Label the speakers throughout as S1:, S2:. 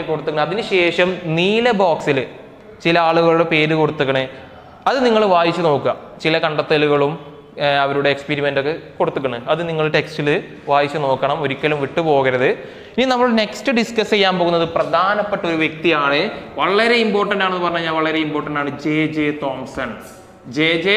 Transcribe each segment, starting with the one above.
S1: കൊടുത്തിട്ടുണ്ട് അതിനുശേഷം നീല ബോക്സിൽ ചില ആളുകളുടെ പേര് കൊടുത്തിക്കണേ അത് നിങ്ങൾ വായിച്ചു നോക്കുക ചില കണ്ടെത്തലുകളും ഏഹ്, അവരുടെ എക്സ്പെരിമെൻ്റ് ഒക്കെ കൊടുത്തിക്കണ് അത് നിങ്ങൾ ടെക്സ്റ്റിൽ വായിച്ചു നോക്കണം ഒരിക്കലും വിട്ടുപോകരുത് ഇനി നമ്മൾ നെക്സ്റ്റ് ഡിസ്കസ് ചെയ്യാൻ പോകുന്നത് പ്രധാനപ്പെട്ട ഒരു വ്യക്തിയാണ് വളരെ ഇമ്പോർട്ടൻ്റ് ആണെന്ന് പറഞ്ഞു കഴിഞ്ഞാൽ വളരെ ഇമ്പോർട്ടൻ്റ് ആണ് J J Thomson J J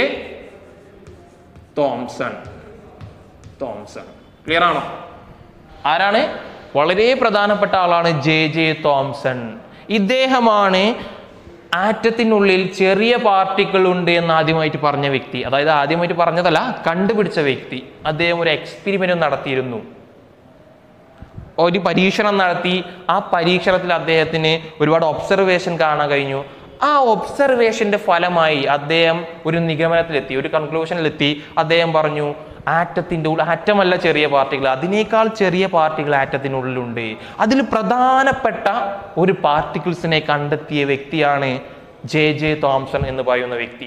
S1: Thomson Thomson clear ആണോ ആരാണ് വളരെ പ്രധാനപ്പെട്ട ആളാണ് ജെ ജെ തോംസൺ ഇദ്ദേഹമാണ് ആറ്റത്തിനുള്ളിൽ ചെറിയ പാർട്ടിക്കിൾ ഉണ്ട് എന്ന് ആദ്യമായിട്ട് പറഞ്ഞ വ്യക്തി അതായത് ആദ്യമായിട്ട് പറഞ്ഞതല്ല കണ്ടുപിടിച്ച വ്യക്തി അദ്ദേഹം ഒരു എക്സ്പെരിമെന്റ് നടത്തിയിരുന്നു ഒരു പരീക്ഷണം നടത്തി ആ പരീക്ഷണത്തിൽ അദ്ദേഹത്തിന് ഒരുപാട് ഒബ്സർവേഷൻ കാണാൻ കഴിഞ്ഞു ആ ഒബ്സർവേഷന്റെ ഫലമായി അദ്ദേഹം ഒരു നിഗമനത്തിലെത്തി ഒരു കൺക്ലൂഷനിലെത്തി അദ്ദേഹം പറഞ്ഞു ആറ്റത്തിൻ്റെ ഉള്ളിൽ ആറ്റമല്ല ചെറിയ പാർട്ടികൾ അതിനേക്കാൾ ചെറിയ പാർട്ടികൾ ആറ്റത്തിനുള്ളിലുണ്ട് അതിൽ പ്രധാനപ്പെട്ട ഒരു പാർട്ടിക്കിൾസിനെ കണ്ടെത്തിയ വ്യക്തിയാണ് ജെ ജെ തോംസൺ എന്ന് പറയുന്ന വ്യക്തി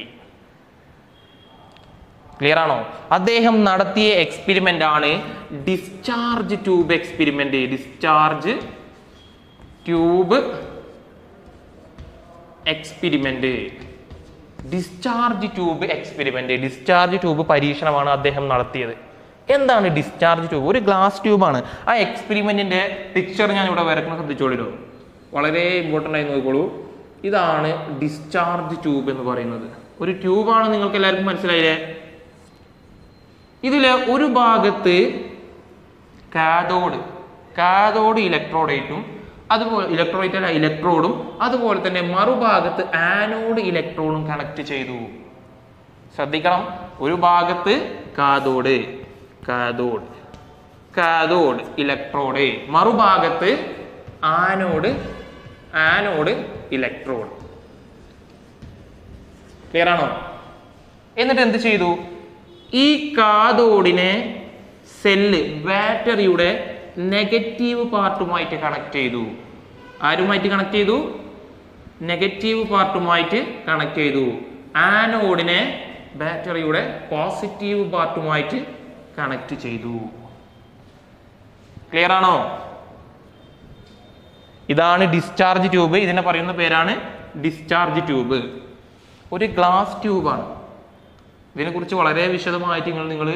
S1: ക്ലിയർ ആണോ അദ്ദേഹം നടത്തിയ എക്സ്പെരിമെന്റ് ആണ് discharge tube experiment discharge tube experiment discharge tube experiment discharge tube പരീക്ഷണമാണ് അദ്ദേഹം നടത്തിയത് എന്താണ് ഡിസ്ചാർജ് ട്യൂബ് ഒരു ഗ്ലാസ് ട്യൂബാണ് ആ എക്സ്പെരിമെന്റിന്റെ പിക്ചർ ഞാൻ ഇവിടെ വരക്കുന്ന ശ്രദ്ധിച്ചോളിലോ വളരെ ഇമ്പോർട്ടൻ്റ് ആയി നോക്കിക്കോളൂ ഇതാണ് ഡിസ്ചാർജ് ട്യൂബ് എന്ന് പറയുന്നത് ഒരു ട്യൂബാണ് നിങ്ങൾക്ക് എല്ലാവർക്കും മനസ്സിലായില്ലേ ഇതില് ഒരു ഭാഗത്ത് കാഥോഡ് കാഥോഡ് ഇലക്ട്രോഡേറ്റും അതുപോലെ ഇലക്ട്രോഡേറ്റ് അല്ല ഇലക്ട്രോഡും അതുപോലെ തന്നെ മറുഭാഗത്ത് ആനോഡ് ഇലക്ട്രോണും കണക്ട് ചെയ്തു ശ്രദ്ധിക്കണം ഒരു ഭാഗത്ത് കാഥോഡ് കാഥോഡ് കാഥോഡ് ഇലക്ട്രോഡ് മറുഭാഗത്ത് ആനോഡ് ആനോഡ് ഇലക്ട്രോഡ് ക്ലിയർ ആണോ എന്നിട്ട് എന്ത് ചെയ്തു ഈ കാതോഡിനെ സെല്ല് ബാറ്ററിയുടെ നെഗറ്റീവ് പാർട്ടുമായിട്ട് കണക്ട് ചെയ്തു ആരുമായിട്ട് കണക്ട് ചെയ്തു നെഗറ്റീവ് പാർട്ടുമായിട്ട് കണക്ട് ചെയ്തു ആനോഡിനെ ബാറ്ററിയുടെ പോസിറ്റീവ് പാർട്ടുമായിട്ട് കണക്ട് ചെയ്തു ക്ലിയർ ആണോ ഇതാണ് ഡിസ്ചാർജ് ട്യൂബ് ഇതിനെ പറയുന്ന പേരാണ് ഡിസ്ചാർജ് ട്യൂബ് ഒരു ഗ്ലാസ് ട്യൂബാണ് ഇതിനെക്കുറിച്ച് വളരെ വിശദമായിട്ട് നിങ്ങൾ നിങ്ങൾ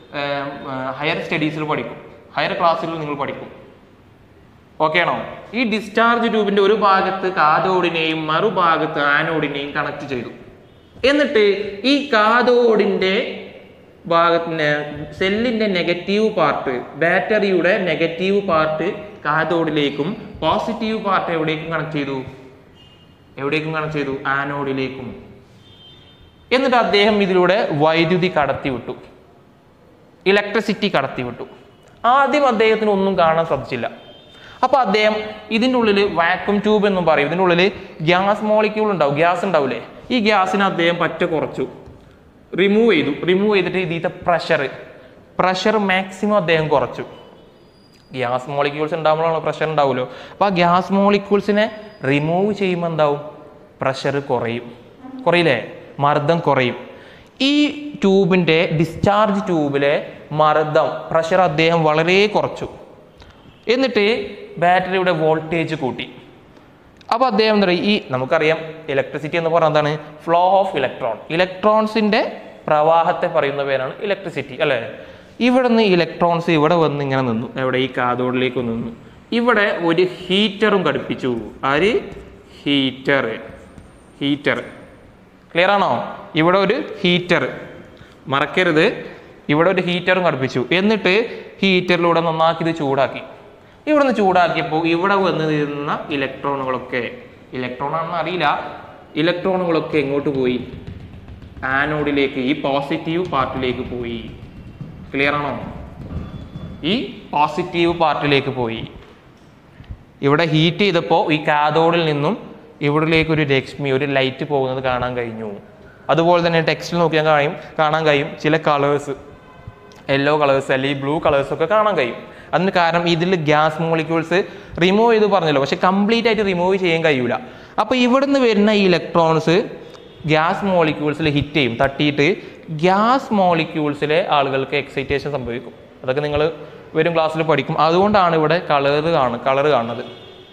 S1: ഹയർ സ്റ്റഡീസിൽ പഠിക്കും ഹയർ ക്ലാസ്സിൽ നിങ്ങൾ പഠിക്കും ഓക്കെ ആണോ ഈ ഡിസ്ചാർജ് ട്യൂബിന്റെ ഒരു ഭാഗത്ത് കാതോഡിനെയും മറുഭാഗത്ത് ആനോഡിനെയും കണക്ട് ചെയ്തു എന്നിട്ട് ഈ കാതോഡിന്റെ ഭാഗത്തിന് സെല്ലിന്റെ നെഗറ്റീവ് പാർട്ട് ബാറ്ററിയുടെ നെഗറ്റീവ് പാർട്ട് കാതോഡിലേക്കും പോസിറ്റീവ് പാർട്ട് എവിടേക്കും കണക്ട് ചെയ്തു എവിടേക്കും കണക്ട് ചെയ്തു ആനോഡിലേക്കും എന്നിട്ട് അദ്ദേഹം ഇതിലൂടെ വൈദ്യുതി കടത്തിവിട്ടു ഇലക്ട്രിസിറ്റി കടത്തിവിട്ടു ആദ്യം അദ്ദേഹത്തിന് ഒന്നും കാണാൻ സാധിച്ചില്ല അപ്പൊ അദ്ദേഹം ഇതിൻ്റെ ഉള്ളിൽ വാക്യൂം ട്യൂബ് എന്നും പറയും ഇതിൻ്റെ ഉള്ളിൽ ഗ്യാസ് മോളിക്യൂൾ ഉണ്ടാവും ഗ്യാസ് ഉണ്ടാവില്ലേ ഈ ഗ്യാസിനെ അദ്ദേഹം പറ്റ കുറച്ചു റിമൂവ് ചെയ്തു റിമൂവ് ചെയ്തിട്ട് ഇതിത്തെ പ്രഷർ പ്രഷർ മാക്സിമം അദ്ദേഹം കുറച്ചു ഗ്യാസ് മോളിക്യൂൾസ് ഉണ്ടാകുമ്പോഴാണ് പ്രഷർ ഉണ്ടാവുമല്ലോ അപ്പോൾ ആ ഗ്യാസ് മോളിക്യൂൾസിനെ റിമൂവ് ചെയ്യുമ്പോൾ എന്താവും പ്രഷർ കുറയും കുറയില്ലേ മർദ്ദം കുറയും ഈ ട്യൂബിൻ്റെ ഡിസ്ചാർജ് ട്യൂബിലെ മർദ്ദം പ്രഷർ അദ്ദേഹം വളരെ കുറച്ചു എന്നിട്ട് ബാറ്ററിയുടെ വോൾട്ടേജ് കൂട്ടി അപ്പോൾ അദ്ദേഹം എന്താ പറയുക ഈ നമുക്കറിയാം ഇലക്ട്രിസിറ്റി എന്ന് പറഞ്ഞാൽ എന്താണ് ഫ്ലോ ഓഫ് ഇലക്ട്രോൺ ഇലക്ട്രോൺസിൻ്റെ പ്രവാഹത്തെ പറയുന്ന പേരാണ് ഇലക്ട്രിസിറ്റി അല്ലേ ഇവിടെ നിന്ന് ഇലക്ട്രോൺസ് ഇവിടെ വന്ന് ഇങ്ങനെ നിന്നു എവിടെ ഈ കാതോഡിലേക്ക് നിന്നു ഇവിടെ ഒരു ഹീറ്ററും ഘടിപ്പിച്ചു ആര് ഹീറ്റർ ഹീറ്റർ ക്ലിയർ ആണോ ഇവിടെ ഒരു ഹീറ്റർ മറക്കരുത് ഇവിടെ ഒരു ഹീറ്ററും ഘടിപ്പിച്ചു എന്നിട്ട് ഹീറ്ററിലൂടെ നന്നാക്കി ഇത് ചൂടാക്കി ഇവിടെ നിന്ന് ചൂടാക്കിയപ്പോൾ ഇവിടെ വന്ന് നിന്ന ഇലക്ട്രോണുകളൊക്കെ ഇലക്ട്രോൺ ആണെന്ന് അറിയില്ല ഇലക്ട്രോണുകളൊക്കെ എങ്ങോട്ട് പോയി ആനോഡിലേക്ക് ഈ പോസിറ്റീവ് പാർട്ടിലേക്ക് പോയി ക്ലിയർ ആണോ ഈ പോസിറ്റീവ് പാർട്ടിലേക്ക് പോയി ഇവിടെ ഹീറ്റ് ചെയ്തപ്പോൾ ഈ കാതോഡിൽ നിന്നും ഇവിടേക്ക് ഒരു രശ്മി ഒരു ലൈറ്റ് പോകുന്നത് കാണാൻ കഴിഞ്ഞു അതുപോലെ തന്നെ ടെക്സ്റ്റിൽ നോക്കിയാൽ കഴിയും കാണാൻ കഴിയും ചില കളേഴ്സ് യെല്ലോ കളേഴ്സ് അല്ലെങ്കിൽ ബ്ലൂ കളേഴ്സ് ഒക്കെ കാണാൻ കഴിയും അതിന് കാരണം ഇതിൽ ഗ്യാസ് മോളിക്യൂൾസ് റിമൂവ് ചെയ്ത് പറഞ്ഞല്ലോ പക്ഷെ കംപ്ലീറ്റ് ആയിട്ട് റിമൂവ് ചെയ്യാൻ കഴിയൂല അപ്പോൾ ഇവിടുന്ന് വരുന്ന ഈ ഇലക്ട്രോൺസ് ഗ്യാസ് മോളിക്യൂൾസിൽ ഹിറ്റ് ചെയ്യും തട്ടിയിട്ട് ഗ്യാസ് മോളിക്യൂൾസിലെ ആളുകൾക്ക് എക്സൈറ്റേഷൻ സംഭവിക്കും അതൊക്കെ നിങ്ങൾ വരും ക്ലാസ്സിൽ പഠിക്കും അതുകൊണ്ടാണ് ഇവിടെ കളർ കാണുന്നത് കളർ കാണുന്നത്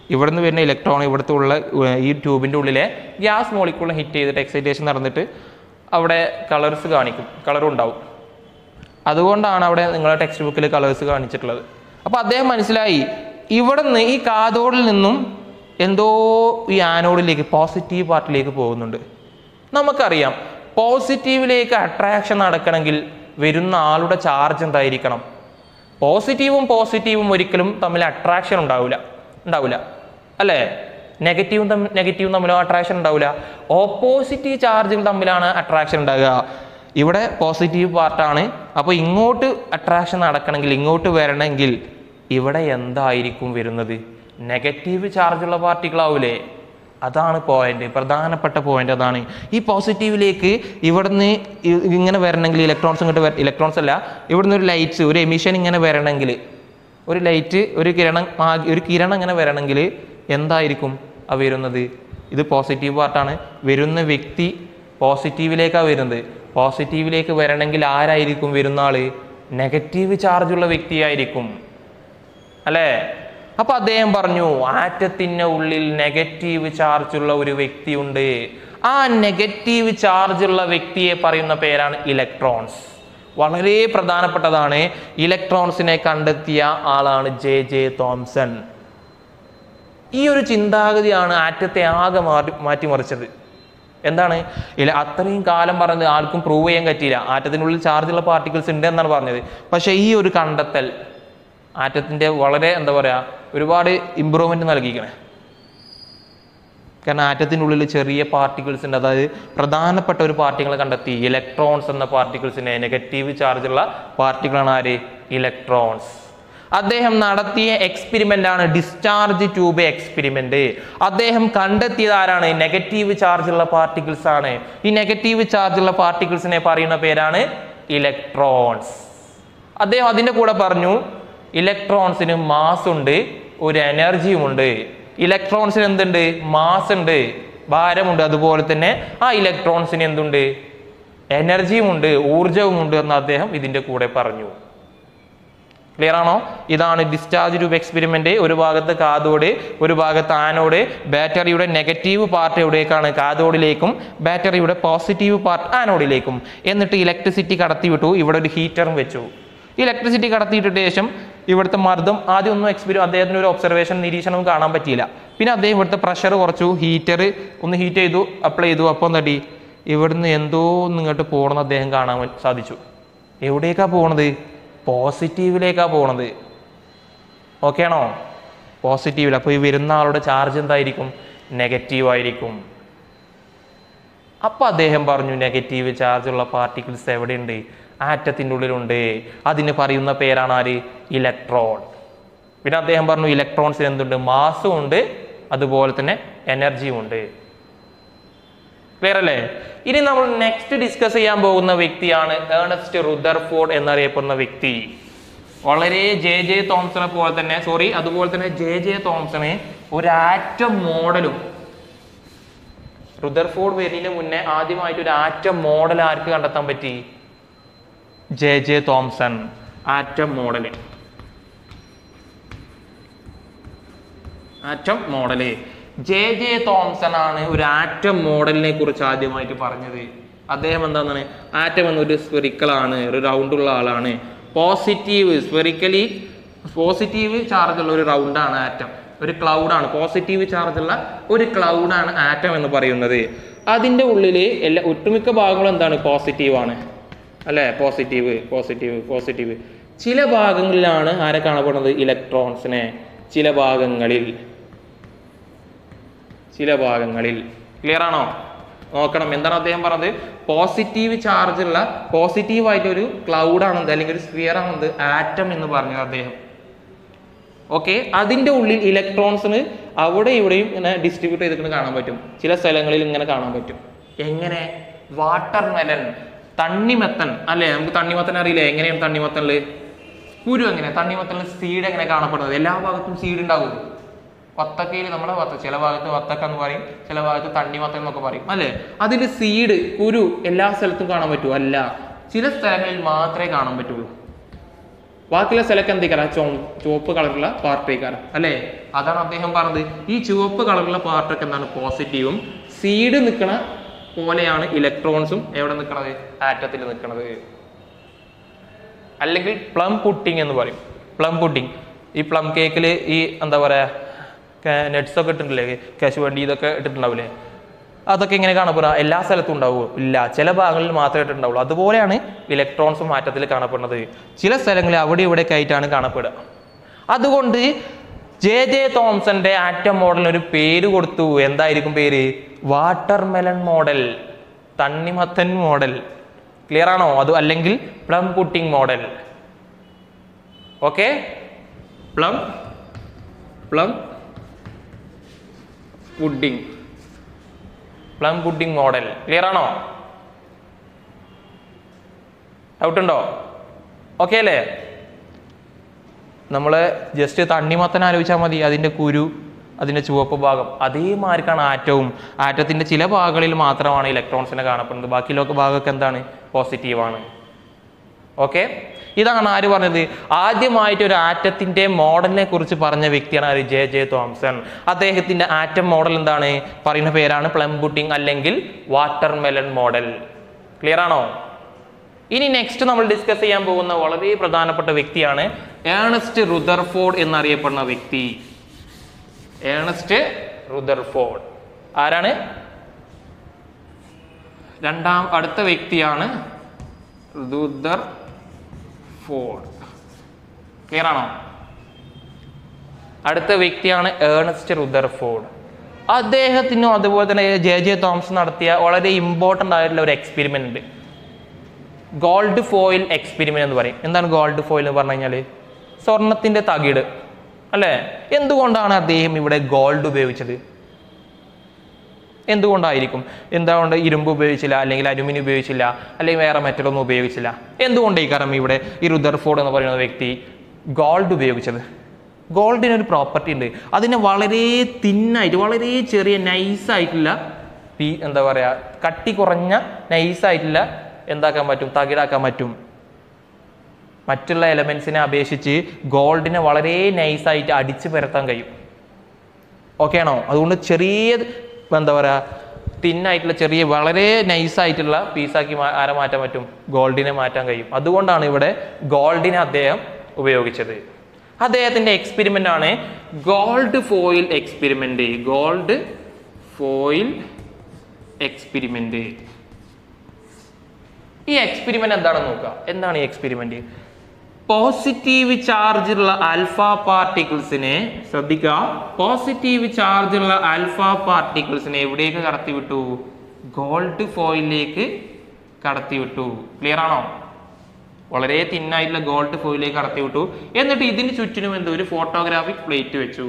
S1: ഇവിടുന്ന് വരുന്ന ഇലക്ട്രോൺ ഇവിടുത്തെ ഉള്ള ഏർ, ഈ ട്യൂബിൻ്റെ ഉള്ളിലെ ഗ്യാസ് മോളിക്കൂളിനെ ഹിറ്റ് ചെയ്തിട്ട് എക്സൈറ്റേഷൻ നടന്നിട്ട് അവിടെ കളേഴ്സ് കാണിക്കും കളറും ഉണ്ടാവും അതുകൊണ്ടാണ് അവിടെ നിങ്ങളുടെ ടെക്സ്റ്റ് ബുക്കിൽ കളേഴ്സ് കാണിച്ചിട്ടുള്ളത് അപ്പോൾ അദ്ദേഹം മനസ്സിലായി ഇവിടുന്ന് ഈ കാതോടിൽ നിന്നും എന്തോ ഈ ആനോഡിലേക്ക് പോസിറ്റീവ് പാർട്ടിലേക്ക് പോകുന്നുണ്ട് നമുക്കറിയാം പോസിറ്റീവിലേക്ക് അട്രാക്ഷൻ നടക്കണമെങ്കിൽ വരുന്ന ആളുടെ ചാർജ് എന്തായിരിക്കണം പോസിറ്റീവും പോസിറ്റീവും ഒരിക്കലും തമ്മിൽ അട്രാക്ഷൻ ഉണ്ടാവില്ല ഉണ്ടാവില്ല അല്ലേ നെഗറ്റീവും തമ്മിൽ നെഗറ്റീവും തമ്മിലോ അട്രാക്ഷൻ ഉണ്ടാവില്ല ഓപ്പോസിറ്റ് ചാർജുകൾ തമ്മിലാണ് അട്രാക്ഷൻ ഉണ്ടാകുക ഇവിടെ പോസിറ്റീവ് പാർട്ടാണ് അപ്പോൾ ഇങ്ങോട്ട് അട്രാക്ഷൻ നടക്കണമെങ്കിൽ ഇങ്ങോട്ട് വരണമെങ്കിൽ ഇവിടെ എന്തായിരിക്കും വരുന്നത് നെഗറ്റീവ് ചാർജുള്ള പാർട്ടികളാവൂലേ അതാണ് പോയിന്റ് പ്രധാനപ്പെട്ട പോയിന്റ് അതാണ് ഈ പോസിറ്റീവിലേക്ക് ഇവിടുന്ന് ഇ- ഇങ്ങനെ വരണമെങ്കിൽ ഇലക്ട്രോൺസ് ഇങ്ങോട്ട് ഇലക്ട്രോൺസ് അല്ല ഇവിടുന്ന് ഒരു ലൈറ്റ്സ് ഒരു എമിഷൻ ഇങ്ങനെ വരണമെങ്കിൽ ഒരു ലൈറ്റ് ഒരു കിരണം ആ- ഒരു കിരണം ഇങ്ങനെ വരണമെങ്കിൽ എന്തായിരിക്കും ആ വരുന്നത് ഇത് പോസിറ്റീവ് പാർട്ടാണ് വരുന്ന വ്യക്തി പോസിറ്റീവിലേക്കാണ് വരുന്നത് പോസിറ്റീവിലേക്ക് വരണമെങ്കിൽ ആരായിരിക്കും വരുന്ന ആള് നെഗറ്റീവ് ചാർജുള്ള വ്യക്തിയായിരിക്കും അല്ലേ അപ്പൊ അദ്ദേഹം പറഞ്ഞു ആറ്റത്തിന് ഉള്ളിൽ നെഗറ്റീവ് ചാർജ് ഉള്ള ഒരു വ്യക്തിയുണ്ട് ആ നെഗറ്റീവ് ചാർജ് ഉള്ള വ്യക്തിയെ പറയുന്ന പേരാണ് ഇലക്ട്രോൺസ് വളരെ പ്രധാനപ്പെട്ടതാണ് ഇലക്ട്രോൺസിനെ കണ്ടെത്തിയ ആളാണ് ജെ ജെ തോംസൺ ഈ ഒരു ചിന്താഗതിയാണ് ആറ്റത്തെ ആകെ മാറ്റി മാറ്റിമറിച്ചത് എന്താണ് ഇല്ല അത്രയും കാലം പറഞ്ഞത് ആർക്കും പ്രൂവ് ചെയ്യാൻ പറ്റിയില്ല ആറ്റത്തിനുള്ളിൽ ചാർജുള്ള പാർട്ടിക്കിൾസ് ഉണ്ട് എന്നാണ് പറഞ്ഞത് പക്ഷേ ഈ ഒരു കണ്ടെത്തൽ ആറ്റത്തിൻ്റെ വളരെ എന്താ പറയുക ഒരുപാട് ഇമ്പ്രൂവ്മെൻറ്റ് നൽകിക്കണേ കാരണം ആറ്റത്തിൻ്റെ ഉള്ളിൽ ചെറിയ പാർട്ടിക്കിൾസ് ഉണ്ട് അതായത് പ്രധാനപ്പെട്ട ഒരു പാർട്ടികളെ കണ്ടെത്തി ഇലക്ട്രോൺസ് എന്ന പാർട്ടിക്കിൾസിനെ നെഗറ്റീവ് ചാർജുള്ള പാർട്ടികളാണ് ആര് ഇലക്ട്രോൺസ് അദ്ദേഹം നടത്തിയ എക്സ്പെരിമെന്റ് ആണ് ഡിസ്ചാർജ് ട്യൂബ് എക്സ്പെരിമെന്റ് അദ്ദേഹം കണ്ടെത്തിയത് ആരാണ് നെഗറ്റീവ് ചാർജുള്ള പാർട്ടിക്കിൾസ് ആണ് ഈ നെഗറ്റീവ് ചാർജുള്ള പാർട്ടിക്കിൾസിനെ പറയുന്ന പേരാണ് ഇലക്ട്രോൺസ് അദ്ദേഹം അതിൻ്റെ കൂടെ പറഞ്ഞു ഇലക്ട്രോൺസിന് മാസ് ഉണ്ട് ഒരു എനർജിയും ഉണ്ട് ഇലക്ട്രോൺസിന് എന്തുണ്ട് മാസ് ഉണ്ട് ഭാരമുണ്ട് അതുപോലെ തന്നെ ആ ഇലക്ട്രോൺസിന് എന്തുണ്ട് എനർജിയും ഉണ്ട് ഊർജവും ഉണ്ട് എന്ന് അദ്ദേഹം ഇതിൻ്റെ കൂടെ പറഞ്ഞു ക്ലിയർ ആണോ ഇതാണ് ഡിസ്ചാർജ് ട്യൂബ് എക്സ്പെരിമെന്റ് ഒരു ഭാഗത്ത് കാതോട് ഒരു ഭാഗത്ത് ആനോട് ബാറ്ററിയുടെ നെഗറ്റീവ് പാർട്ട് എവിടേക്കാണ് കാതോഡിലേക്കും ബാറ്ററിയുടെ പോസിറ്റീവ് പാർട്ട് ആനോഡിലേക്കും എന്നിട്ട് ഇലക്ട്രിസിറ്റി കടത്തിവിട്ടു ഇവിടെ ഒരു ഹീറ്ററും വെച്ചു ഇലക്ട്രിസിറ്റി കടത്തിയിട്ടിട്ട് ശേഷം ഇവിടുത്തെ മർദ്ദം ആദ്യം ഒന്നും എക്സ്പീരിയൻ അദ്ദേഹത്തിന് ഒരു ഒബ്സർവേഷൻ നിരീക്ഷണവും കാണാൻ പറ്റിയില്ല പിന്നെ അദ്ദേഹം ഇവിടുത്തെ പ്രഷർ കുറച്ചു ഹീറ്റർ ഒന്ന് ഹീറ്റ് ചെയ്തു അപ്ലൈ ചെയ്തു അപ്പോൾ എന്താ ഇവിടുന്ന് എന്തോ ഒന്ന് ഇങ്ങോട്ട് പോകണമെന്ന് അദ്ദേഹം കാണാൻ പ- സാധിച്ചു എവിടേക്കാ പോണത് പോസിറ്റീവിലേക്കാ പോണത് ഓക്കെ ആണോ പോസിറ്റീവിൽ അപ്പോൾ ഈ വരുന്ന ആളുടെ ചാർജ് എന്തായിരിക്കും നെഗറ്റീവ് ആയിരിക്കും അപ്പോൾ അദ്ദേഹം പറഞ്ഞു നെഗറ്റീവ് ചാർജ് ഉള്ള പാർട്ടിക്കിൾസ് എവിടെയുണ്ട് ആറ്റത്തിൻ്റെ ഉള്ളിലുണ്ട് അതിന് പറയുന്ന പേരാണ് ആര് ഇലക്ട്രോൺ പിന്നെ അദ്ദേഹം പറഞ്ഞു ഇലക്ട്രോൺസിന് എന്തുണ്ട് മാസും ഉണ്ട് അതുപോലെ തന്നെ എനർജിയും ഉണ്ട് ക്ലിയർ അല്ലേ ഇനി നമ്മൾ നെക്സ്റ്റ് ഡിസ്കസ് ചെയ്യാൻ പോകുന്ന വ്യക്തിയാണ് ഏണസ്റ്റ് റുദർഫോർഡ് എന്നറിയപ്പെടുന്ന വ്യക്തി വളരെ ജെ ജെ തോംസണെ പോലെ തന്നെ സോറി അതുപോലെ തന്നെ ജെ ജെ തോംസണ് ഒരു ആറ്റം മോഡലും റുദർഫോർഡ് വരുന്നതിന് മുന്നേ ആദ്യമായിട്ട് ഒരു ആറ്റം മോഡൽ ആർക്ക് കണ്ടെത്താൻ പറ്റി J J Thomson atom model atom model J J Thomson ആണ് ഒരു ആറ്റം മോഡലിനെ കുറിച്ച് ആദ്യമായിട്ട് പറഞ്ഞത് അദ്ദേഹം എന്താണ് ആറ്റം എന്നൊരു സ്പെറിക്കൽ ആണ് ഒരു റൗണ്ട് ഉള്ള ആളാണ് പോസിറ്റീവ് സ്പെറിക്കലി പോസിറ്റീവ് ചാർജ് ഉള്ള ഒരു റൗണ്ടാണ് ആറ്റം ഒരു ക്ലൗഡാണ് പോസിറ്റീവ് ചാർജ് ഉള്ള ഒരു ക്ലൗഡാണ് ആറ്റം എന്ന് പറയുന്നത് അതിൻ്റെ ഉള്ളിൽ എല്ലാ ഒട്ടുമിക്ക ഭാഗങ്ങളും എന്താണ് പോസിറ്റീവ് ആണ് അല്ലേ പോസിറ്റീവ് പോസിറ്റീവ് പോസിറ്റീവ് ചില ഭാഗങ്ങളിലാണ് ആരെ കാണപ്പെടുന്നത് ഇലക്ട്രോൺസിനെ ചില ഭാഗങ്ങളിൽ ചില ഭാഗങ്ങളിൽ ക്ലിയർ ആണോ നോക്കണം എന്താണ് അദ്ദേഹം പറഞ്ഞത് പോസിറ്റീവ് ചാർജ് ഉള്ള പോസിറ്റീവ് ആയിട്ട് ഒരു ക്ലൗഡ് ആണെന്ത് അല്ലെങ്കിൽ ഒരു സ്ഫിയർ ആണെന്ത് ആറ്റം എന്ന് പറഞ്ഞത് അദ്ദേഹം ഓക്കെ അതിൻ്റെ ഉള്ളിൽ ഇലക്ട്രോൺസിന് അവിടെ ഇവിടെയും ഇങ്ങനെ ഡിസ്ട്രിബ്യൂട്ട് ചെയ്തിട്ട് കാണാൻ പറ്റും ചില സ്ഥലങ്ങളിൽ ഇങ്ങനെ കാണാൻ പറ്റും എങ്ങനെ വാട്ടർ മെലൻ തണ്ണിമത്തൻ അല്ലേ നമുക്ക് തണ്ണിമത്തൻ അറിയില്ലേ എങ്ങനെയാണ് തണ്ണിമത്തനില് കുരു എങ്ങനെ തണ്ണിമത്തനിൽ സീഡ് എങ്ങനെ കാണപ്പെടുന്നത് എല്ലാ ഭാഗത്തും സീഡ് ഉണ്ടാവും വത്തക്കയിൽ നമ്മുടെ വത്ത ചില ഭാഗത്ത് വത്തക്ക എന്ന് പറയും ചില ഭാഗത്ത് തണ്ണിമത്തൻ എന്നൊക്കെ പറയും അല്ലേ അതിൽ സീഡ് കുരു എല്ലാ സ്ഥലത്തും കാണാൻ പറ്റുമോ അല്ല ചില സ്ഥലങ്ങളിൽ മാത്രമേ കാണാൻ പറ്റുള്ളൂ ബാക്കിയുള്ള സ്ഥലമൊക്കെ എന്തൊക്കെയാണ് ചോ ചുവപ്പ് കളറുള്ള പാർട്ടേക്കാരം അല്ലേ അതാണ് അദ്ദേഹം പറഞ്ഞത് ഈ ചുവപ്പ് കളറുള്ള പാർട്ടൊക്കെ എന്താണ് പോസിറ്റീവും സീഡ് നിൽക്കണ പോലെയാണ് ഇലക്ട്രോൺസും എവിടെ നിൽക്കണത് ആറ്റത്തിൽ നിൽക്കണത് അല്ലെങ്കിൽ പ്ലം പുഡിംഗ് എന്ന് പറയും പ്ലം പുഡിംഗ് ഈ പ്ലം കേക്കിൽ ഈ എന്താ പറയുക നട്ട്സ് ഒക്കെ ഇട്ടിട്ടില്ലേ കശുവണ്ടി ഇതൊക്കെ ഇട്ടിട്ടുണ്ടാവില്ലേ അതൊക്കെ ഇങ്ങനെ കാണപ്പെടുക എല്ലാ സ്ഥലത്തും ഉണ്ടാവുമോ ഇല്ല ചില ഭാഗങ്ങളിൽ മാത്രമേ ഇട്ടുണ്ടാവുള്ളൂ അതുപോലെയാണ് ഇലക്ട്രോൺസും മാറ്റത്തിൽ കാണപ്പെടുന്നത് ചില സ്ഥലങ്ങളിൽ അവിടെ ഇവിടെയൊക്കെ ആയിട്ടാണ് കാണപ്പെടുക അതുകൊണ്ട് ജെ ജെ തോംസന്റെ ആറ്റം മോഡലിന് ഒരു പേര് കൊടുത്തു എന്തായിരിക്കും പേര് വാട്ടർ മെലൺ മോഡൽ തണ്ണിമത്തൻ മോഡൽ ക്ലിയർ ആണോ അത് അല്ലെങ്കിൽ plum pudding model okay plum plum pudding plum pudding model clear ആണോ ഡൗട്ട് ഉണ്ടോ ഓക്കെ അല്ലേ നമ്മൾ ജസ്റ്റ് തണ്ണിമത്തൻ ആലോചിച്ചാൽ മതി അതിൻ്റെ കുരു അതിൻ്റെ ചുവപ്പ് ഭാഗം അതേമാതിരിക്കാണ് ആറ്റവും ആറ്റത്തിൻ്റെ ചില ഭാഗങ്ങളിൽ മാത്രമാണ് ഇലക്ട്രോൺസിനെ കാണപ്പെടുന്നത് ബാക്കിയുള്ള ഭാഗമൊക്കെ എന്താണ് പോസിറ്റീവാണ് ഓക്കെ ഇതാണ് ആര് പറഞ്ഞത് ആദ്യമായിട്ട് ഒരു ആറ്റത്തിന്റെ മോഡലിനെ കുറിച്ച് പറഞ്ഞ വ്യക്തിയാണ് ആര് ജെ ജെ തോംസൺ അദ്ദേഹത്തിന്റെ ആറ്റം മോഡൽ എന്താണ് പറയുന്ന പേരാണ് പ്ലം പുഡിംഗ് അല്ലെങ്കിൽ വാട്ടർ മെലൺ മോഡൽ ക്ലിയർ ആണോ ഇനി നെക്സ്റ്റ് നമ്മൾ ഡിസ്കസ് ചെയ്യാൻ പോകുന്ന വളരെ പ്രധാനപ്പെട്ട വ്യക്തിയാണ് ഏണസ്റ്റ് റുദർഫോർഡ് എന്നറിയപ്പെടുന്ന വ്യക്തി ഏണസ്റ്റ് റുദർഫോർഡ് ആരാണ് രണ്ടാം അടുത്ത വ്യക്തിയാണ് റുദർ ഫോർഡ് ക്ലിയർ ആണോ അടുത്ത വ്യക്തിയാണ് ഏണസ്റ്റ് റുദർഫോർഡ് അദ്ദേഹത്തിനും അതുപോലെ തന്നെ ജെ ജെ തോമസ് നടത്തിയ വളരെ ഇമ്പോർട്ടൻ്റ് ആയിട്ടുള്ള ഒരു എക്സ്പെരിമെന്റ് ഉണ്ട് ഗോൾഡ് ഫോയിൽ എക്സ്പെരിമെന്റ് എന്ന് പറയും എന്താണ് ഗോൾഡ് ഫോയിൽ എന്ന് പറഞ്ഞു കഴിഞ്ഞാൽ സ്വർണത്തിന്റെ തകിട് അല്ലേ എന്തുകൊണ്ടാണ് അദ്ദേഹം ഇവിടെ ഗോൾഡ് ഉപയോഗിച്ചത് എന്തുകൊണ്ടായിരിക്കും എന്തുകൊണ്ട് ഇരുമ്പ് ഉപയോഗിച്ചില്ല അല്ലെങ്കിൽ അലുമിനിയം ഉപയോഗിച്ചില്ല അല്ലെങ്കിൽ വേറെ മെറ്റലൊന്നും ഉപയോഗിച്ചില്ല എന്തുകൊണ്ട് ഈ കാരണം ഇവിടെ ഈ റുദർഫോർഡ് എന്ന് പറയുന്ന വ്യക്തി ഗോൾഡ് ഉപയോഗിച്ചത് ഗോൾഡിന് ഒരു പ്രോപ്പർട്ടി ഉണ്ട് അതിനെ വളരെ തിന്നായിട്ട് വളരെ ചെറിയ നൈസായിട്ടുള്ള പീ എന്താ പറയുക കട്ടി കുറഞ്ഞ നൈസായിട്ടുള്ള എന്താക്കാൻ പറ്റും തകിടാക്കാൻ പറ്റും മറ്റുള്ള എലമെന്റ്സിനെ അപേക്ഷിച്ച് ഗോൾഡിനെ വളരെ നൈസായിട്ട് അടിച്ചു പരത്താൻ കഴിയും ഓക്കെ ആണോ അതുകൊണ്ട് ചെറിയ എന്താ പറയുക തിന്നായിട്ടുള്ള ചെറിയ വളരെ നൈസായിട്ടുള്ള പീസാക്കി മാ- ആരെ മാറ്റാൻ പറ്റും ഗോൾഡിനെ മാറ്റാൻ കഴിയും അതുകൊണ്ടാണ് ഇവിടെ ഗോൾഡിനെ അദ്ദേഹം ഉപയോഗിച്ചത് അദ്ദേഹത്തിന്റെ എക്സ്പെരിമെന്റ് ആണ് gold foil experiment gold foil experiment ഈ എക്സ്പെരിമെന്റ് എന്താണെന്ന് നോക്കുക എന്താണ് ഈ എക്സ്പെരിമെന്റ് പോസിറ്റീവ് ചാർജുള്ള ആൽഫ പാർട്ടിക്കിൾസിനെ ശ്രദ്ധിക്കുക പോസിറ്റീവ് ചാർജുള്ള ആൽഫ പാർട്ടിക്കിൾസിനെ എവിടേക്ക് കടത്തിവിട്ടു ഗോൾഡ് ഫോയിലേക്ക് കടത്തിവിട്ടു ക്ലിയർ ആണോ വളരെ തിന്നായിട്ടുള്ള ഗോൾഡ് ഫോയിലേക്ക് കടത്തിവിട്ടു എന്നിട്ട് ഇതിന് ചുറ്റിനും എന്തോ ഒരു ഫോട്ടോഗ്രാഫിക് പ്ലേറ്റ് വെച്ചു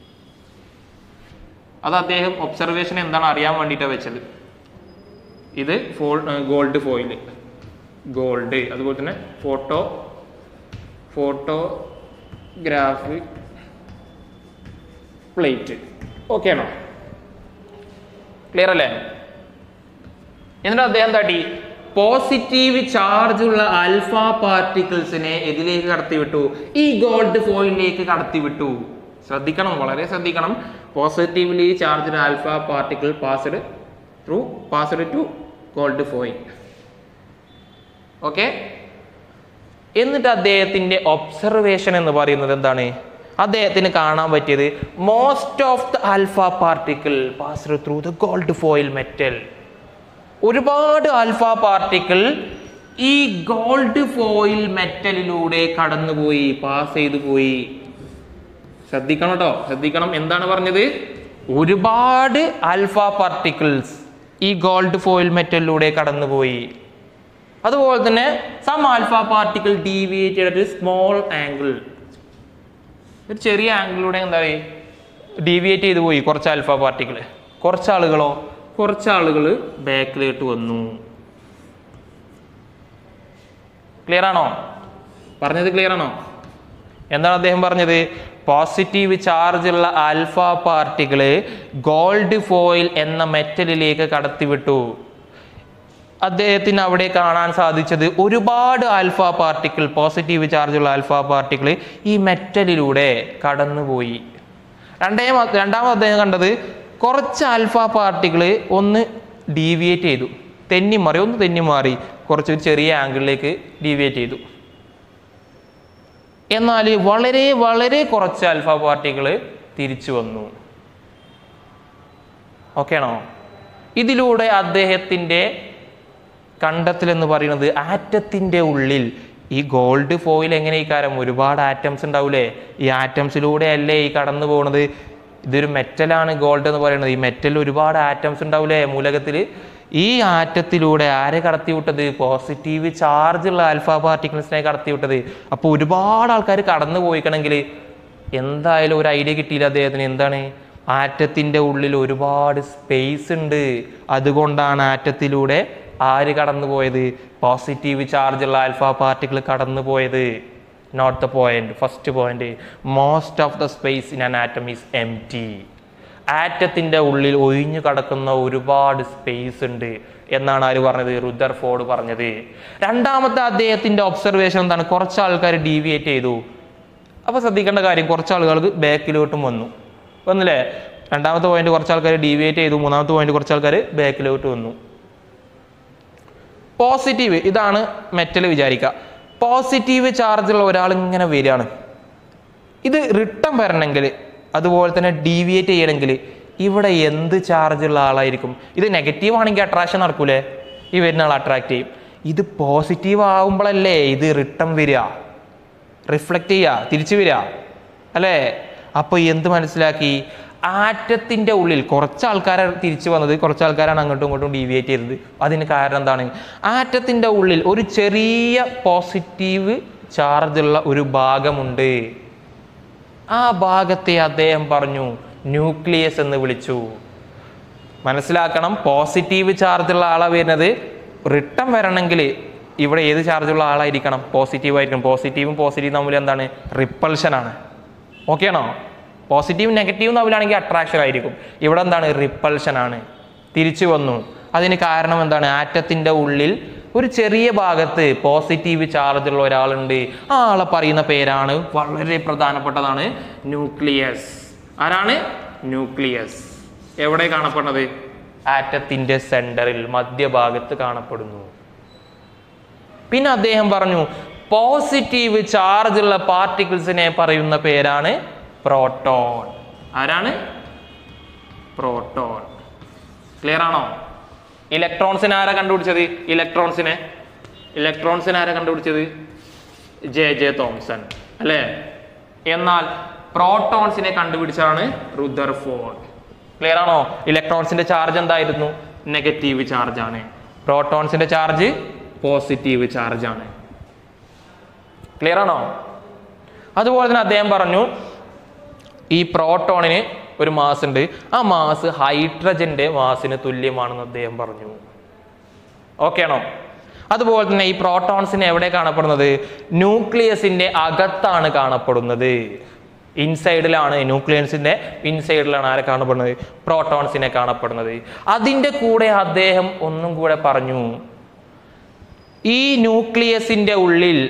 S1: അത് അദ്ദേഹം ഒബ്സർവേഷൻ എന്താണ് അറിയാൻ വേണ്ടിയിട്ടാണ് വെച്ചത് ഇത് ഫോ ഗോൾഡ് ഫോയിൽ ഗോൾഡ് അതുപോലെ തന്നെ ഫോട്ടോ ഫോട്ടോഗ്രാഫിക് പ്ലേറ്റ് ഓക്കെ ആണോ ക്ലിയർ അല്ലേ എന്നിട്ട് അദ്ദേഹം താട്ടി പോസിറ്റീവ് ചാർജ് ഉള്ള ആൽഫ പാർട്ടിക്കിൾസിനെ ഇതിലേക്ക് കടത്തിവിട്ടു ഈ ഗോൾഡ് ഫോയിലേക്ക് കടത്തിവിട്ടു ശ്രദ്ധിക്കണം വളരെ ശ്രദ്ധിക്കണം positively charge alpha particle passed through passed to gold foil okay എന്നിട്ട് അദ്ദേഹത്തിന്റെ ഒബ്സർവേഷൻ എന്ന് പറയുന്നത് എന്താണ് അദ്ദേഹത്തിന് കാണാൻ പറ്റിയത് most of the alpha particle pass through the gold foil metal ഒരുപാട് ആൽഫ പാർട്ടിക്കിൾ ഈ ഗോൾഡ് ഫോയിൽ മെറ്റലിലൂടെ കടന്നുപോയി പാസ് ചെയ്തു പോയി ശ്രദ്ധിക്കണം കേട്ടോ ശ്രദ്ധിക്കണം എന്താണ് പറഞ്ഞത് ഒരുപാട് ആൽഫ പാർട്ടിക്കിൾസ് ഈ ഗോൾഡ് ഫോയിൽ മെറ്റലിലൂടെ കടന്നുപോയി അതുപോലെ തന്നെ some alpha particle deviated at small angle ഒരു ചെറിയ ആംഗിളിലൂടെ എന്താ പറയുക ഡീവിയേറ്റ് ചെയ്തു പോയി കുറച്ച് ആൽഫ പാർട്ടിക്കിൾ കുറച്ച് ആളുകളോ കുറച്ച് ആളുകൾ ബാക്കിലോട്ട് വന്നു ക്ലിയർ ആണോ പറഞ്ഞത് ക്ലിയർ ആണോ എന്താണ് അദ്ദേഹം പറഞ്ഞത് പോസിറ്റീവ് ചാർജ് ഉള്ള ആൽഫ പാർട്ടിക്കിള് ഗോൾഡ് ഫോയിൽ എന്ന മെറ്റലിലേക്ക് കടത്തിവിട്ടു അദ്ദേഹത്തിന് അവിടെ കാണാൻ സാധിച്ചത് ഒരുപാട് ആൽഫ പാർട്ടിക്കിൾ പോസിറ്റീവ് ചാർജുള്ള ആൽഫ പാർട്ടിക്കിൾ ഈ മെറ്റലിലൂടെ കടന്നുപോയി രണ്ടേ രണ്ടാമത് അദ്ദേഹം കണ്ടത് കുറച്ച് ആൽഫ പാർട്ടിക്കിൾ ഒന്ന് ഡീവിയേറ്റ് ചെയ്തു തെന്നി മാറി ഒന്ന് തെന്നി മാറി കുറച്ച് ഒരു ചെറിയ ആംഗിളിലേക്ക് ഡീവിയേറ്റ് ചെയ്തു എന്നാൽ വളരെ വളരെ കുറച്ച് ആൽഫ പാർട്ടിക്കിൾ തിരിച്ചു വന്നു ഓക്കെ ആണോ ഇതിലൂടെ അദ്ദേഹത്തിൻ്റെ കണ്ടെത്തൽ എന്ന് പറയുന്നത് ആറ്റത്തിൻ്റെ ഉള്ളിൽ ഈ ഗോൾഡ് ഫോയിൽ എങ്ങനെ ഈ കാരം ഒരുപാട് ആറ്റംസ് ഉണ്ടാവൂലേ ഈ ആറ്റംസിലൂടെ അല്ലേ ഈ കടന്നു പോകുന്നത് ഇതൊരു മെറ്റലാണ് ഗോൾഡ് എന്ന് പറയുന്നത് ഈ മെറ്റലിൽ ഒരുപാട് ആറ്റംസ് ഉണ്ടാവൂലേ മൂലകത്തിൽ ഈ ആറ്റത്തിലൂടെ ആരെ കടത്തിവിട്ടത് പോസിറ്റീവ് ചാർജുള്ള ആൽഫ പാർട്ടിക്കിൾസിനെ കടത്തിവിട്ടത് അപ്പോൾ ഒരുപാട് ആൾക്കാർ കടന്നു പോയിക്കണമെങ്കിൽ എന്തായാലും ഒരു ഐഡിയ കിട്ടിയില്ല അദ്ദേഹത്തിന് എന്താണ് ആറ്റത്തിൻ്റെ ഉള്ളിൽ ഒരുപാട് സ്പേസ് ഉണ്ട് അതുകൊണ്ടാണ് ആറ്റത്തിലൂടെ ആര് കടന്നു പോയത് പോസിറ്റീവ് ചാർജുള്ള ആൽഫ പാർട്ടിക്കിൾ കടന്നു പോയത് note the point first point most of the space in an atom is empty ആറ്റത്തിൻ്റെ ഉള്ളിൽ ഒഴിഞ്ഞു കിടക്കുന്ന ഒരുപാട് സ്പേസ് ഉണ്ട് എന്നാണ് ആര് പറഞ്ഞത് റുദർ ഫോർഡ് പറഞ്ഞത് രണ്ടാമത്തെ അദ്ദേഹത്തിൻ്റെ ഒബ്സർവേഷൻ എന്താണ് കുറച്ച് ആൾക്കാർ ഡീവിയേറ്റ് ചെയ്തു അപ്പോൾ ശ്രദ്ധിക്കേണ്ട കാര്യം കുറച്ച് ആളുകൾക്ക് ബാക്കിലോട്ടും വന്നു വന്നില്ലേ രണ്ടാമത്തെ പോയിന്റ് കുറച്ച് ആൾക്കാർ ഡീവിയേറ്റ് ചെയ്തു മൂന്നാമത്തെ പോയിന്റ് കുറച്ച് ആൾക്കാർ ബാക്കിലോട്ട് വന്നു പോസിറ്റീവ് ഇതാണ് മെറ്റൽ വിചാരിക്കുക പോസിറ്റീവ് ചാർജുള്ള ഒരാൾ ഇങ്ങനെ വരികയാണ് ഇത് റിട്ടേൺ വരണമെങ്കിൽ അതുപോലെ തന്നെ ഡീവിയേറ്റ് ചെയ്യണമെങ്കിൽ ഇവിടെ എന്ത് ചാർജുള്ള ആളായിരിക്കും ഇത് നെഗറ്റീവ് ആണെങ്കിൽ അട്രാക്ഷൻ നടക്കൂലേ ഈ വരുന്ന ആൾ അട്രാക്ട് ചെയ്യും ഇത് പോസിറ്റീവ് ആവുമ്പോഴല്ലേ ഇത് റിട്ടേൺ വരിക റിഫ്ലക്റ്റ് ചെയ്യുക തിരിച്ചു വരിക അല്ലേ അപ്പോൾ എന്ത് മനസ്സിലാക്കി ആറ്റത്തിൻ്റെ ഉള്ളിൽ കുറച്ച് ആൾക്കാരാണ് തിരിച്ചു വന്നത് കുറച്ച് ആൾക്കാരാണ് അങ്ങോട്ടും ഇങ്ങോട്ടും ഡീവിയേറ്റ് ചെയ്തത് അതിന് കാരണം എന്താണ് ആറ്റത്തിൻ്റെ ഉള്ളിൽ ഒരു ചെറിയ പോസിറ്റീവ് ചാർജുള്ള ഒരു ഭാഗമുണ്ട് ആ ഭാഗത്തെ അദ്ദേഹം പറഞ്ഞു ന്യൂക്ലിയസ് എന്ന് വിളിച്ചു മനസ്സിലാക്കണം പോസിറ്റീവ് ചാർജുള്ള ആളാ വരുന്നത് റിട്ടേൺ വരണമെങ്കിൽ ഇവിടെ ഏത് ചാർജുള്ള ആളായിരിക്കണം പോസിറ്റീവ് ആയിരിക്കണം പോസിറ്റീവും പോസിറ്റീവും തമ്മിൽ എന്താണ് റിപ്പൾഷൻ ആണ് ഓക്കെ ആണോ പോസിറ്റീവ് നെഗറ്റീവ് തമ്മിലാണെങ്കിൽ അട്രാക്ഷൻ ആയിരിക്കും ഇവിടെ എന്താണ് റിപ്പൾഷൻ ആണ് തിരിച്ചു വന്നു അതിന് കാരണം എന്താണ് ആറ്റത്തിൻ്റെ ഉള്ളിൽ ഒരു ചെറിയ ഭാഗത്ത് പോസിറ്റീവ് ചാർജുള്ള ഒരാളുണ്ട് ആ ആളെ പറയുന്ന പേരാണ് വളരെ പ്രധാനപ്പെട്ടതാണ് ന്യൂക്ലിയസ് ആരാണ് ന്യൂക്ലിയസ് എവിടെ കാണപ്പെടുന്നത് ആറ്റത്തിന്റെ സെന്ററിൽ മധ്യഭാഗത്ത് കാണപ്പെടുന്നു പിന്നെ അദ്ദേഹം പറഞ്ഞു പോസിറ്റീവ് ചാർജുള്ള പാർട്ടിക്കിൾസിനെ പറയുന്ന പേരാണ് പ്രോട്ടോൺ ആരാണ് പ്രോട്ടോൺ ക്ലിയർ ആണോ ഇലക്ട്രോൺസിനെ ആരാ കണ്ടുപിടിച്ചത് ഇലക്ട്രോൺസിനെ ഇലക്ട്രോൺസിനെ ആരാ കണ്ടുപിടിച്ചത് ജെ ജെ തോംസൺ അല്ലേ എന്നാൽ പ്രോട്ടോൺസിനെ കണ്ടുപിടിച്ചതാണ് റുദർഫോർഡ് ക്ലിയർ ആണോ ഇലക്ട്രോൺസിന്റെ ചാർജ് എന്തായിരുന്നു നെഗറ്റീവ് ചാർജ് ആണ് പ്രോട്ടോൺസിന്റെ ചാർജ് പോസിറ്റീവ് ചാർജ് ആണ് ക്ലിയർ ആണോ അതുപോലെ തന്നെ അദ്ദേഹം പറഞ്ഞു ഈ പ്രോട്ടോണിന് ഒരു മാസ് ഉണ്ട് ആ മാസ് ഹൈഡ്രജന്റെ മാസിന് തുല്യമാണെന്ന് അദ്ദേഹം പറഞ്ഞു ഓക്കെ ആണോ അതുപോലെ തന്നെ ഈ പ്രോട്ടോൺസിന് എവിടെ കാണപ്പെടുന്നത് ന്യൂക്ലിയസിന്റെ അകത്താണ് കാണപ്പെടുന്നത് ഇൻസൈഡിലാണ് ന്യൂക്ലിയസിന്റെ ഇൻസൈഡിലാണ് ആരെ കാണപ്പെടുന്നത് പ്രോട്ടോൺസിനെ കാണപ്പെടുന്നത് അതിൻ്റെ കൂടെ അദ്ദേഹം ഒന്നും കൂടെ പറഞ്ഞു ഈ ന്യൂക്ലിയസിന്റെ ഉള്ളിൽ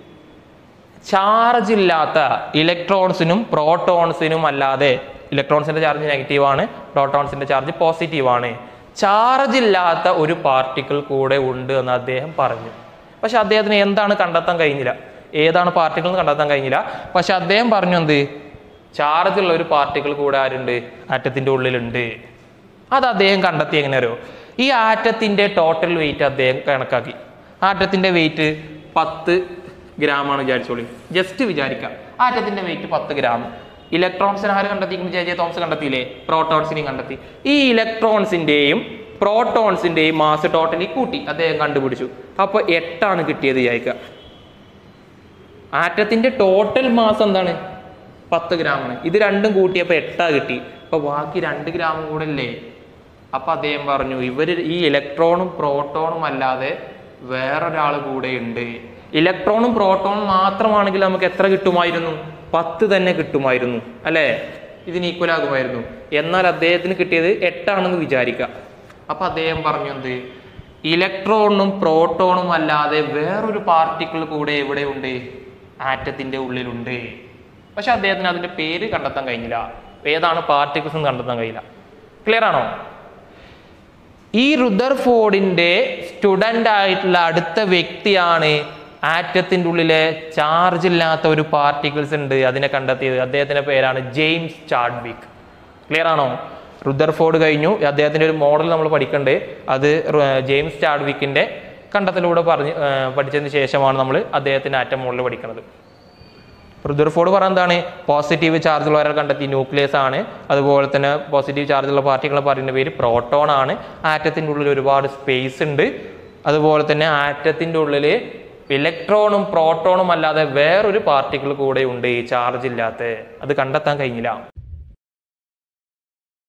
S1: ചാർജ് ഇല്ലാത്ത ഇലക്ട്രോൺസിനും പ്രോട്ടോൺസിനും അല്ലാതെ ഇലക്ട്രോൺസിന്റെ ചാർജ് നെഗറ്റീവ് ആണ് പ്രോട്ടോൺസിന്റെ ചാർജ് പോസിറ്റീവ് ആണ് ചാർജ് ഇല്ലാത്ത ഒരു പാർട്ടിക്കിൾ കൂടെ ഉണ്ട് എന്ന് അദ്ദേഹം പറഞ്ഞു പക്ഷെ അദ്ദേഹത്തിന് എന്താണ് കണ്ടെത്താൻ കഴിഞ്ഞില്ല ഏതാണ് പാർട്ടിക്കിൾ എന്ന് കണ്ടെത്താൻ കഴിഞ്ഞില്ല പക്ഷെ അദ്ദേഹം പറഞ്ഞു എന്ത് ചാർജ് ഉള്ള ഒരു പാർട്ടിക്കിൾ കൂടെ ആരുണ്ട് ആറ്റത്തിന്റെ ഉള്ളിലുണ്ട് അത് അദ്ദേഹം കണ്ടെത്തി എങ്ങനെ അറിയോ ഈ ആറ്റത്തിന്റെ ടോട്ടൽ വെയിറ്റ് അദ്ദേഹം കണക്കാക്കി ആറ്റത്തിന്റെ വെയിറ്റ് പത്ത് ഗ്രാം ആണ് വിചാരിച്ചോളി ജസ്റ്റ് വിചാരിക്കാം ആറ്റത്തിന്റെ വെയിറ്റ് പത്ത് ഗ്രാം ഇലക്ട്രോൺസിനെ ആര് കണ്ടെത്തിക്കുന്നു ജെ ജെ തോമസ് കണ്ടെത്തിയില്ലേ പ്രോട്ടോൺസിനെയും കണ്ടെത്തി ഈ ഇലക്ട്രോൺസിന്റെയും പ്രോട്ടോൺസിന്റെയും മാസ് ടോട്ടലി കൂട്ടി അദ്ദേഹം കണ്ടുപിടിച്ചു അപ്പോൾ എട്ടാണ് കിട്ടിയത് വിചാരിക്കുക ആറ്റത്തിന്റെ ടോട്ടൽ മാസ് എന്താണ് പത്ത് ഗ്രാമാണ് ഇത് രണ്ടും കൂട്ടിയപ്പോൾ എട്ടാ കിട്ടി അപ്പൊ ബാക്കി രണ്ട് ഗ്രാം കൂടെ അല്ലേ അപ്പൊ അദ്ദേഹം പറഞ്ഞു ഇവര് ഈ ഇലക്ട്രോണും പ്രോട്ടോണും അല്ലാതെ വേറൊരാൾ കൂടെ ഉണ്ട് ഇലക്ട്രോണും പ്രോട്ടോണും മാത്രമാണെങ്കിൽ നമുക്ക് എത്ര കിട്ടുമായിരുന്നു പത്ത് തന്നെ കിട്ടുമായിരുന്നു അല്ലേ ഇതിന് ഈക്വൽ ആകുമായിരുന്നു എന്നാൽ അദ്ദേഹത്തിന് കിട്ടിയത് എട്ടാണെന്ന് വിചാരിക്കുക അപ്പൊ അദ്ദേഹം പറഞ്ഞു എന്ത് ഇലക്ട്രോണും പ്രോട്ടോണും അല്ലാതെ വേറൊരു പാർട്ടിക്കിൾ കൂടെ എവിടെയുണ്ട് ആറ്റത്തിന്റെ ഉള്ളിലുണ്ട് പക്ഷെ അദ്ദേഹത്തിന് അതിന്റെ പേര് കണ്ടെത്താൻ കഴിഞ്ഞില്ല ഏതാണ് പാർട്ടിക്കിൾസ് എന്ന് കണ്ടെത്താൻ കഴിയില്ല ക്ലിയർ ആണോ ഈ റുദർഫോർഡിന്റെ സ്റ്റുഡൻ്റ് ആയിട്ടുള്ള അടുത്ത വ്യക്തിയാണ് ആറ്റത്തിന്റെ ഉള്ളിലെ ചാർജ് ഇല്ലാത്ത ഒരു പാർട്ടിക്കിൾസ് ഉണ്ട് അതിനെ കണ്ടെത്തിയത് അദ്ദേഹത്തിന്റെ പേരാണ് ജെയിംസ് ചാഡ്വിക് ക്ലിയർ ആണോ റുദർഫോർഡ് കഴിഞ്ഞു അദ്ദേഹത്തിന്റെ ഒരു മോഡൽ നമ്മൾ പഠിക്കണ്ടേ അത് റു- ജെയിംസ് ചാഡ്വിക്കിന്റെ കണ്ടെത്തലൂടെ പറഞ്ഞ് ആ, പഠിച്ചതിന് ശേഷമാണ് നമ്മൾ അദ്ദേഹത്തിന്റെ ആറ്റം മോഡൽ പഠിക്കുന്നത് റുദർഫോർഡ് പറഞ്ഞ എന്താണ് പോസിറ്റീവ് ചാർജ് ഉള്ള ഒരാൾ കണ്ടെത്തി ന്യൂക്ലിയസ് ആണ് അതുപോലെ തന്നെ പോസിറ്റീവ് ചാർജ് ഉള്ള പാർട്ടികൾ പറയുന്ന പേര് പ്രോട്ടോൺ ആണ് ആറ്റത്തിൻ്റെ ഉള്ളിൽ ഒരുപാട് സ്പേസ് ഉണ്ട് അതുപോലെ തന്നെ ആറ്റത്തിൻ്റെ ഉള്ളിൽ ഇലക്ട്രോണും പ്രോട്ടോണും അല്ലാതെ വേറൊരു പാർട്ടിക്കിൾ കൂടെ ഉണ്ട് ഈ ചാർജ് ഇല്ലാത്ത അത് കണ്ടെത്താൻ കഴിഞ്ഞില്ല